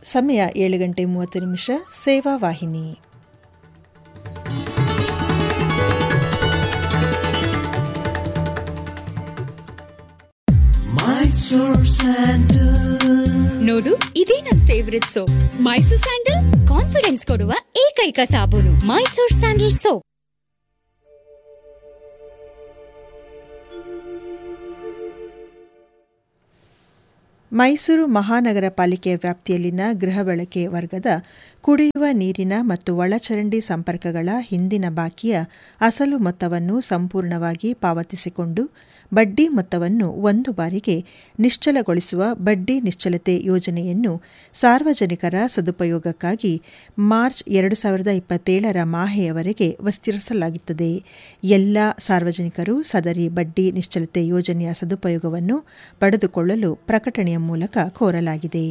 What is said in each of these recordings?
ಸಮಯ ಏಳು ಗಂಟೆ ಮೂವತ್ತು ನಿಮಿಷ ಸೇವಾ ವಾಹಿನಿ ನೋಡು ಇದೇ ನನ್ favourite soap Mysore sandal confidence ಕೊಡುವ ಏಕೈಕ ಸಾಬೂನು ಮೈಸೂರ್ ಸ್ಯಾಂಡಲ್ ಸೋಪ್ ಮೈಸೂರು ಮಹಾನಗರ ಪಾಲಿಕೆ ವ್ಯಾಪ್ತಿಯಲ್ಲಿನ ಗೃಹ ಬಳಕೆ ವರ್ಗದ ಕುಡಿಯುವ ನೀರಿನ ಮತ್ತು ಒಳಚರಂಡಿ ಸಂಪರ್ಕಗಳ ಹಿಂದಿನ ಬಾಕಿಯ ಅಸಲು ಮೊತ್ತವನ್ನು ಸಂಪೂರ್ಣವಾಗಿ ಪಾವತಿಸಿಕೊಂಡು ಬಡ್ಡಿ ಮೊತ್ತವನ್ನು ಒಂದು ಬಾರಿಗೆ ನಿಶ್ಚಲಗೊಳಿಸುವ ಬಡ್ಡಿ ನಿಶ್ಚಲತೆ ಯೋಜನೆಯನ್ನು ಸಾರ್ವಜನಿಕರ ಸದುಪಯೋಗಕ್ಕಾಗಿ ಮಾರ್ಚ್ ಎರಡು ಸಾವಿರದ ಇಪ್ಪತ್ತೇಳರ ಮಾಹೆಯವರೆಗೆ ವಿಸ್ತರಿಸಲಾಗುತ್ತದೆ ಎಲ್ಲ ಸಾರ್ವಜನಿಕರು ಸದರಿ ಬಡ್ಡಿ ನಿಶ್ಚಲತೆ ಯೋಜನೆಯ ಸದುಪಯೋಗವನ್ನು ಪಡೆದುಕೊಳ್ಳಲು ಪ್ರಕಟಣೆಯ ಮೂಲಕ ಕೋರಲಾಗಿದೆ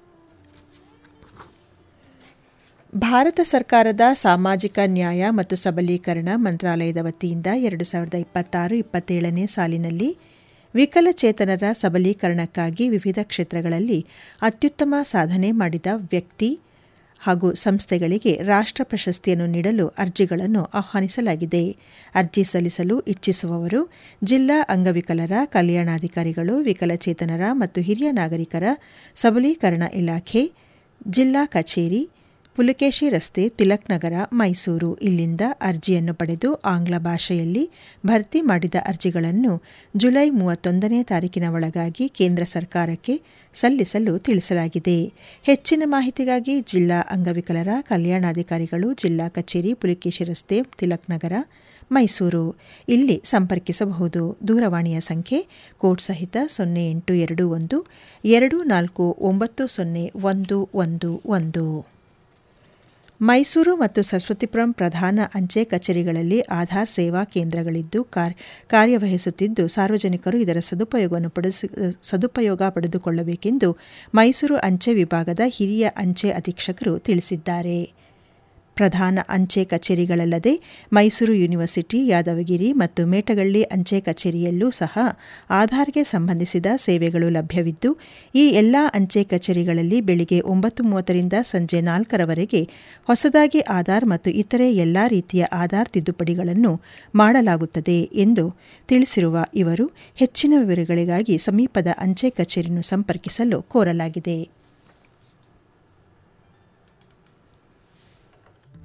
ಭಾರತ ಸರ್ಕಾರದ ಸಾಮಾಜಿಕ ನ್ಯಾಯ ಮತ್ತು ಸಬಲೀಕರಣ ಮಂತ್ರಾಲಯದ ವತಿಯಿಂದ ಎರಡು ಸಾವಿರದ ಇಪ್ಪತ್ತಾರು ಇಪ್ಪತ್ತೇಳನೇ ಸಾಲಿನಲ್ಲಿ ವಿಕಲಚೇತನರ ಸಬಲೀಕರಣಕ್ಕಾಗಿ ವಿವಿಧ ಕ್ಷೇತ್ರಗಳಲ್ಲಿ ಅತ್ಯುತ್ತಮ ಸಾಧನೆ ಮಾಡಿದ ವ್ಯಕ್ತಿ ಹಾಗೂ ಸಂಸ್ಥೆಗಳಿಗೆ ರಾಷ್ಟ್ರ ಪ್ರಶಸ್ತಿಯನ್ನು ನೀಡಲು ಅರ್ಜಿಗಳನ್ನು ಆಹ್ವಾನಿಸಲಾಗಿದೆ ಅರ್ಜಿ ಸಲ್ಲಿಸಲು ಇಚ್ಛಿಸುವವರು ಜಿಲ್ಲಾ ಅಂಗವಿಕಲರ ಕಲ್ಯಾಣಾಧಿಕಾರಿಗಳು ವಿಕಲಚೇತನರ ಮತ್ತು ಹಿರಿಯ ನಾಗರಿಕರ ಸಬಲೀಕರಣ ಇಲಾಖೆ ಜಿಲ್ಲಾ ಕಚೇರಿ ಪುಲಕೇಶಿ ರಸ್ತೆ ತಿಲಕ್ ನಗರ ಮೈಸೂರು ಇಲ್ಲಿಂದ ಅರ್ಜಿಯನ್ನು ಪಡೆದು ಆಂಗ್ಲ ಭಾಷೆಯಲ್ಲಿ ಭರ್ತಿ ಮಾಡಿದ ಅರ್ಜಿಗಳನ್ನು ಜುಲೈ ಮೂವತ್ತೊಂದನೇ ತಾರೀಕಿನ ಒಳಗಾಗಿ ಕೇಂದ್ರ ಸರ್ಕಾರಕ್ಕೆ ಸಲ್ಲಿಸಲು ತಿಳಿಸಲಾಗಿದೆ ಹೆಚ್ಚಿನ ಮಾಹಿತಿಗಾಗಿ ಜಿಲ್ಲಾ ಅಂಗವಿಕಲರ ಕಲ್ಯಾಣಾಧಿಕಾರಿಗಳು ಜಿಲ್ಲಾ ಕಚೇರಿ ಪುಲಿಕೇಶಿ ರಸ್ತೆ ತಿಲಕ್ ನಗರ ಮೈಸೂರು ಇಲ್ಲಿ ಸಂಪರ್ಕಿಸಬಹುದು ದೂರವಾಣಿಯ ಸಂಖ್ಯೆ ಕೋಡ್ ಸಹಿತ ಸೊನ್ನೆ ಎಂಟು ಎರಡು ಒಂದು ಎರಡು ನಾಲ್ಕು ಒಂಬತ್ತು ಸೊನ್ನೆ ಒಂದು ಒಂದು ಒಂದು ಮೈಸೂರು ಮತ್ತು ಸರಸ್ವತಿಪುರಂ ಪ್ರಧಾನ ಅಂಚೆ ಕಚೇರಿಗಳಲ್ಲಿ ಆಧಾರ್ ಸೇವಾ ಕೇಂದ್ರಗಳಿದ್ದು ಕಾರ್ಯವಹಿಸುತ್ತಿದ್ದು ಸಾರ್ವಜನಿಕರು ಇದರ ಸದುಪಯೋಗವನ್ನು ಪಡಿಸಿ ಸದುಪಯೋಗ ಪಡೆದುಕೊಳ್ಳಬೇಕೆಂದು ಮೈಸೂರು ಅಂಚೆ ವಿಭಾಗದ ಹಿರಿಯ ಅಂಚೆ ಅಧೀಕ್ಷಕರು ತಿಳಿಸಿದ್ದಾರೆ ಪ್ರಧಾನ ಅಂಚೆ ಕಚೇರಿಗಳಲ್ಲದೆ ಮೈಸೂರು ಯೂನಿವರ್ಸಿಟಿ ಯಾದವಗಿರಿ ಮತ್ತು ಮೇಟಗಳ್ಳಿ ಅಂಚೆ ಕಚೇರಿಯಲ್ಲೂ ಸಹ ಆಧಾರ್ಗೆ ಸಂಬಂಧಿಸಿದ ಸೇವೆಗಳು ಲಭ್ಯವಿದ್ದು ಈ ಎಲ್ಲ ಅಂಚೆ ಕಚೇರಿಗಳಲ್ಲಿ ಬೆಳಿಗ್ಗೆ ಒಂಬತ್ತು ಮೂವತ್ತರಿಂದ ಸಂಜೆ ನಾಲ್ಕರವರೆಗೆ ಹೊಸದಾಗಿ ಆಧಾರ್ ಮತ್ತು ಇತರೆ ಎಲ್ಲ ರೀತಿಯ ಆಧಾರ್ ತಿದ್ದುಪಡಿಗಳನ್ನು ಮಾಡಲಾಗುತ್ತದೆ ಎಂದು ತಿಳಿಸಿರುವ ಇವರು ಹೆಚ್ಚಿನ ವಿವರಗಳಿಗಾಗಿ ಸಮೀಪದ ಅಂಚೆ ಕಚೇರಿಯನ್ನು ಸಂಪರ್ಕಿಸಲು ಕೋರಲಾಗಿದೆ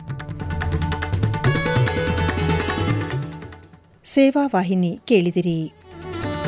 ಸೇವಾ ವಾಹಿನಿ ಕೇಳಿದಿರಿ